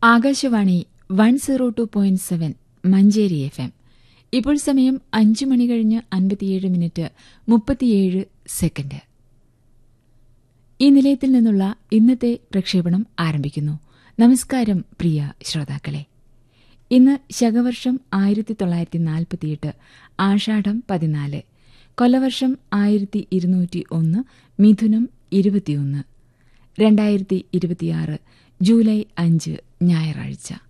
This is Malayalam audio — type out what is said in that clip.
Akashvani one zero two point seven Manjeri F M ഇപ്പോൾ സമയം അഞ്ചു മണി കഴിഞ്ഞ് അൻപത്തിയേഴ് മിനിറ്റ് മുപ്പത്തിയേഴ് സെക്കൻഡ് ഈ നിലയത്തിൽ നിന്നുള്ള ഇന്നത്തെ പ്രക്ഷേപണം ആരംഭിക്കുന്നു നമസ്കാരം പ്രിയ ശ്രോതാക്കളെ ഇന്ന് ശകവർഷം ആയിരത്തി തൊള്ളായിരത്തി നാൽപ്പത്തിയെട്ട് ആഷാഢം പതിനാല് കൊല്ലവർഷം ആയിരത്തി ഇരുന്നൂറ്റി ഒന്ന് മിഥുനം ഇരുപത്തിയൊന്ന് രണ്ടായിരത്തി ഇരുപത്തിയാറ് ജൂലൈ അഞ്ച് ഞായറാഴ്ച